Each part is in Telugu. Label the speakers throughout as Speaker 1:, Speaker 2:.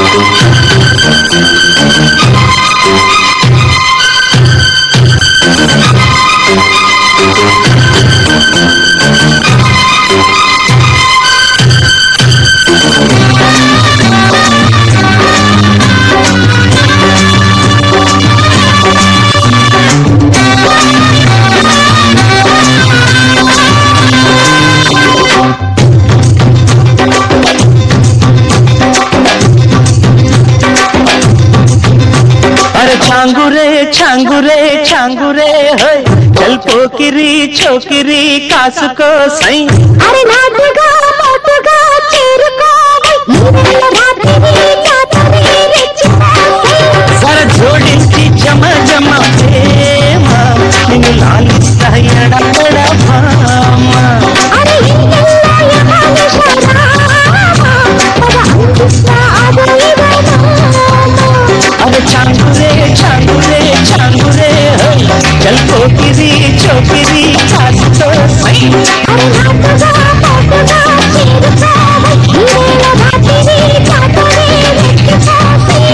Speaker 1: अरे छांगुरे छांगुरे छांगुरे है चल पोकिरी छोकिरी काసుకో సై
Speaker 2: అరే నాటుగా మోటుగా చేరుకోవై ఈవేళ రాత్రి జాతరే రెచ్చిపోవై
Speaker 1: సర జోడించి జమ జమ ప్రేమ నిన్ను లాలిస్తా ఎడబడ భామ
Speaker 2: అరే ఇంకెల్లా యమాన శరామ పద అందిస్తా ఆదైవనామ
Speaker 1: अरे छांगुरे छांगुरे छांगुरे है चल पोकिरी छोकिरी కాసుకో సై
Speaker 2: అరే నాటుగా మోటుగా చేరుకోవై ఈవేళ రాత్రి జాతరే రెచ్చిపోవై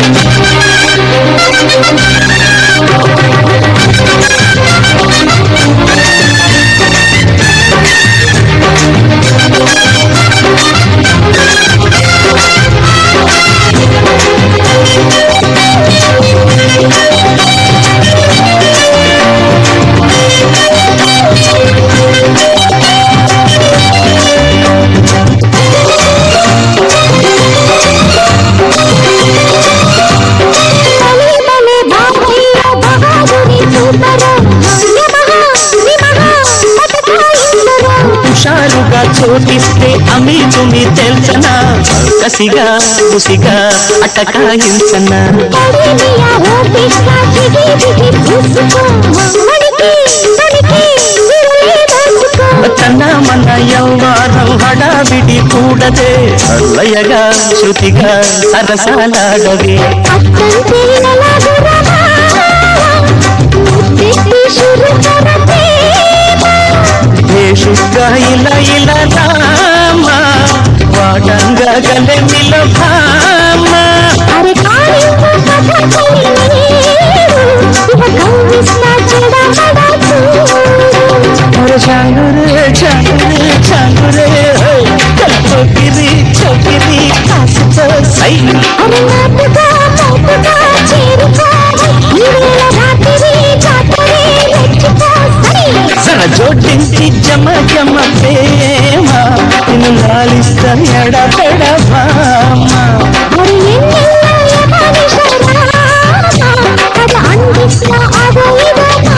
Speaker 2: భలే భలే బాబయ్య బహాదురి చూపరా యమహ నిమహ పతకాయిందరా
Speaker 1: హుషారుగా చోటిస్తే అమి తుమి తెల్చనా కసిగా ముసిగా అటకాయించనా
Speaker 2: పడిమియా ఓపిస్తా జిగి జిగి చూసుకో మణికి తనికి విరులే దాచుకో
Speaker 1: తన మన యౌవారం హడావిడి కూడదే లయగా శృతిగా సరసాలాడవే
Speaker 2: అత్తంటే నలగురమా ముద్దెట్టి శురుకర ప్రేమ
Speaker 1: దేశుగా ఇలా ఇలా రామా వాడంగా గలె మిల భామ
Speaker 2: అరే కాళింపు కథకుని నీరు ఇవ కవ్విస్తా చెడమడ చూడు
Speaker 1: और छांगुरे छांगुरे छांगुरे చొక్కిరి చొక్కిరి కాస్త సై
Speaker 2: అరే నాటుగా మోటుగా చేరుకోవై ఈవేళ రాత్రి జాతరే రెచ్చిపోసరి
Speaker 1: సర జోడించి జమ జమ ప్రేమ నిన్ను లాలిస్తా ఎడబెడ భామ
Speaker 2: మరి ఎన్నెల్లా యమని శరామ పద అందిస్తా అదైవనామ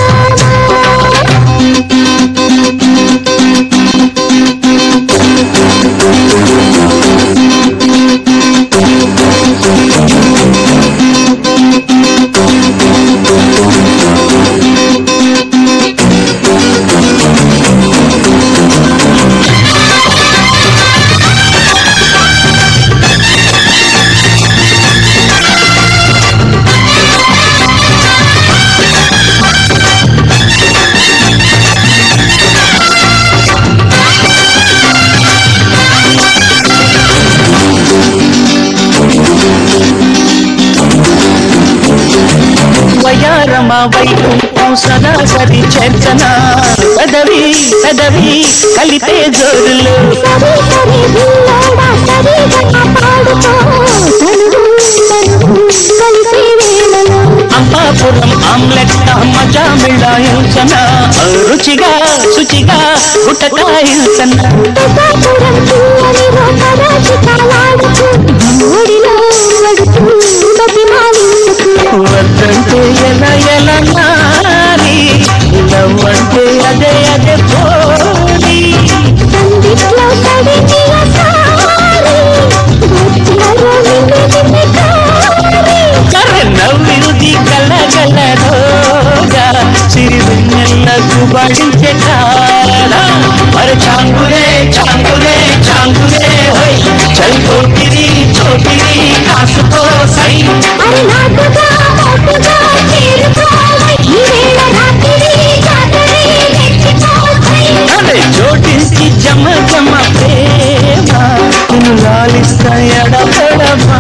Speaker 1: వయారమ వైకుంఠం సరాసరి చర్చన పెదవి పెదవి కలిపే జోరులు
Speaker 2: సరి సరి బిల్లోడా సరి గన పాడుకో తనువు తనువు కలిసే వేళలో
Speaker 1: అంబాపురం ఆమ్లెట్ మజా మిళాయించన రుచిగా శుచిగా గుటకాయించన
Speaker 2: పెద్దాపురం పిల్లని రోకరాజు కాలాడుతూ ఒడిలో వడుతూ బతిమాలించుతూ
Speaker 1: వద్దంటే ఎలా ఎలా నారి లవ్వంటే అదే అదే పోనీ
Speaker 2: సందిట్లో తడిమియ సారి బొచ్చలో నిన్ను నిన్ను కారి
Speaker 1: కర్రె నవ్వింది గల గల రోగా సిరివెన్నెలకు బడించే కాల మరి చాంగురే చాంగురే చాంగురే హోయ్ చల్ కోటిరి చోటిరి కాసుకో సై
Speaker 2: అరే నాటుగా మోటుగా చేరుకోవై ఈవేళ రాత్రి జాతరే రెచ్చిపోవై
Speaker 1: అదే జోడించి జమ జమ ప్రేమ నిన్ను లాలిస్తా ఎడబడమా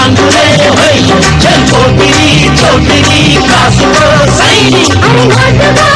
Speaker 1: చాంగులే హై చల్ పోకిరి చోటిరి కాసుకో సై
Speaker 2: అరే నాటుగా